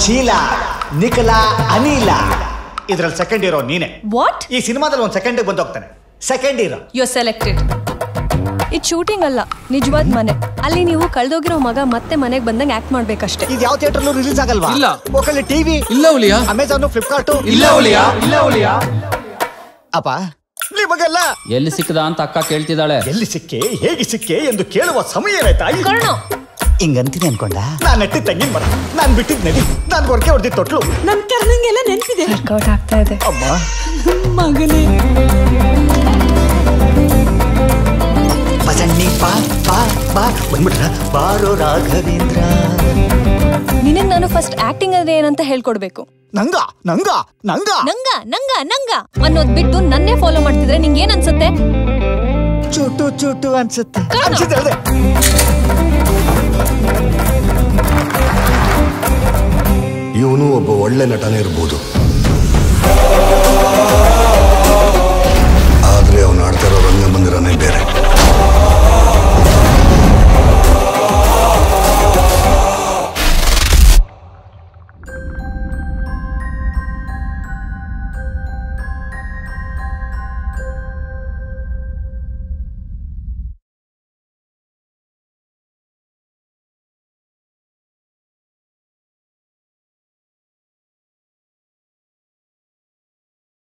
ಚೀಲ ನಿಖಲ ಅನಿಲ ಇದ್ರಲ್ಲಿ ಸೆಕೆಂಡ್ ಹೀರೋ ನೀನೆ ವಾಟ್ ಈ ಸಿನಿಮಾದಲ್ಲಿ ಒಂದು ಸೆಕೆಂಡ್ ಬಂದು ಹೋಗ್ತಾನೆ ಸೆಕೆಂಡ್ ಹೀರೋ ಯು ಸೆಲೆಕ್ಟೆಡ್ ಇದು ಶೂಟಿಂಗ್ ಅಲ್ಲ ನಿಜವಾದ ಮನೆ ಅಲ್ಲಿ ನೀವು ಕಳ್ದೋಗಿರೋ ಮಗ ಮತ್ತೆ ಮನೆಗೆ ಬಂದಂಗೆ ಆಕ್ಟ್ ಮಾಡ್ಬೇಕಷ್ಟೇ ಇದು ಯಾವ ಥಿಯೇಟರ್ ರಿಲೀಸ್ ಆಗಲ್ವಾ ಇಲ್ಲ. ಓಕಲ್ಲಿ ಟಿವಿ ಇಲ್ಲ ಹುಲಿಯ ಅಮೆಝಾನ್ ಫ್ಲಿಪ್ಕಾರ್ಟ್ ಇಲ್ಲ ಹುಲಿಯ ಇಲ್ಲ ಹುಲಿಯ ಅಪ್ಪ ನಿಮಗೆಲ್ಲ ಎಲ್ಲಿ ಸಿಕ್ಕದ ಅಂತ ಅಕ್ಕ ಕೇಳ್ತಿದ್ದಾಳೆ ಎಲ್ಲಿ ಸಿಕ್ಕೆ ಹೇಗೆ ಸಿಕ್ಕೆ ಎಂದು ಕೇಳುವ ಸಮಯವೇ ತಾಯಿ ಕರ್ಣ ಹಿಂಗಂತೀನಿ ಅನ್ಕೊಂಡ ನಾನ್ ನೆಟ್ಟಿದ್ ತೆಂಗಿನ ಮರ ನಾನ್ ಬಿಟ್ಟಿದ್ ನದಿ ನಾನ್ ಗೊರಕೆ ಹೊಡೆದಿದ್ ತೊಟ್ಲು ನಮ್ ಕರ್ನಂಗೆಲ್ಲ ನೆನ್ಪಿದೆ ವರ್ಕೌಟ್ ಆಗ್ತಾ ಇದೆ ಅಮ್ಮ ಮಗನೇ ಬಸಣ್ಣಿ ಬಾ ಬಾ ಬಾ ಬಂದ್ಬಿಟ್ರ ಬಾರೋ ರಾಘವೇಂದ್ರ ನಿನಗೆ ನಾನು ಫಸ್ಟ್ ಆಕ್ಟಿಂಗ್ ಅಂದ್ರೆ ಏನಂತ ಹೇಳ್ಕೊಡ್ಬೇಕು ನಂಗ ನಂಗ ನಂಗ ನಂಗ ನಂಗ ನಂಗ ಅನ್ನೋದ್ ಬಿಟ್ಟು ನನ್ನೇ ಫಾಲೋ ಮಾಡ್ತಿದ್ರೆ ನಿಂಗೆ ಏನ್ ಅನ್ಸುತ್ತೆ ಚುಟು ಚುಟು ಅನ್ಸುತ್ತೆ ಕರ್ಣ. ಅನ್ಸುತ್ತೆ ಅದೇ ಇವನು ಒಬ್ಬ ಒಳ್ಳೆ ನಟನೇ ಇರ್ಬೋದು